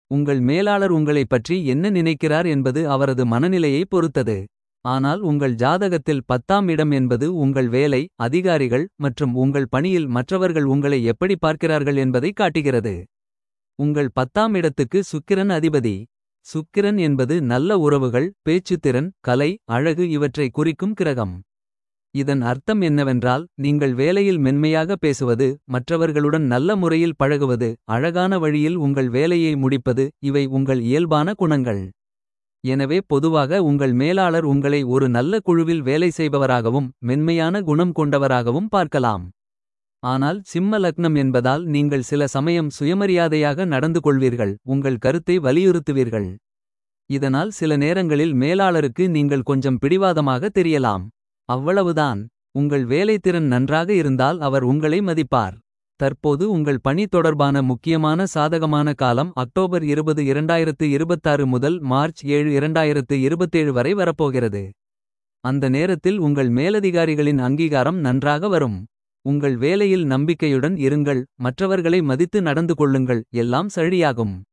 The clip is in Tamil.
உங்கள் மேலாளர் உங்களைப் பற்றி என்ன நினைக்கிறார் என்பது அவரது மனநிலையைப் பொறுத்தது. ஆனால் உங்கள் ஜாதகத்தில் பத்தாம் இடம் என்பது உங்கள் வேலை, அதிகாரிகள் மற்றும் உங்கள் பணியில் மற்றவர்கள் உங்களை எப்படி பார்க்கிறார்கள் என்பதைக் காட்டுகிறது. உங்கள் பத்தாம் இடத்துக்கு சுக்கிரன் அதிபதி. சுக்கிரன் என்பது நல்ல உறவுகள், பேச்சுத்திறன், கலை, அழகு இவற்றை குறிக்கும் கிரகம். இதன் அர்த்தம் என்னவென்றால் நீங்கள் வேலையில் மென்மையாக பேசுவது. மற்றவர்களுடன் நல்ல முறையில் பழகுவது. அழகான வழியில் உங்கள் வேலையை முடிப்பது இவை உங்கள் இயல்பான குணங்கள். எனவே பொதுவாக உங்கள் மேலாளர் உங்களை ஒரு நல்ல குழுவில் வேலை செய்பவராகவும். மென்மையான குணம் கொண்டவராகவும் பார்க்கலாம். ஆனால் சிம்ம லக்னம் என்பதால் நீங்கள் சில சமயம் சுயமரியாதையாக நடந்து கொள்வீர்கள். உங்கள் கருத்தை வலியுறுத்துவீர்கள். இதனால் சில நேரங்களில் மேலாளருக்கு நீங்கள் கொஞ்சம் பிடிவாதமாக தெரியலாம். அவ்வளவுதான் உங்கள் வேலைத்திறன் நன்றாக இருந்தால் அவர் உங்களை மதிப்பார். தற்போது உங்கள் பணி தொடர்பான முக்கியமான சாதகமான காலம் அக்டோபர் 20 2026 முதல் மார்ச் 7 2027 வரை வரப்போகிறது. அந்த நேரத்தில் உங்கள் மேலதிகாரிகளின் அங்கீகாரம் நன்றாக வரும். உங்கள் வேலையில் நம்பிக்கையுடன் இருங்கள் மற்றவர்களை மதித்து நடந்து கொள்ளுங்கள் எல்லாம் சரியாகும்.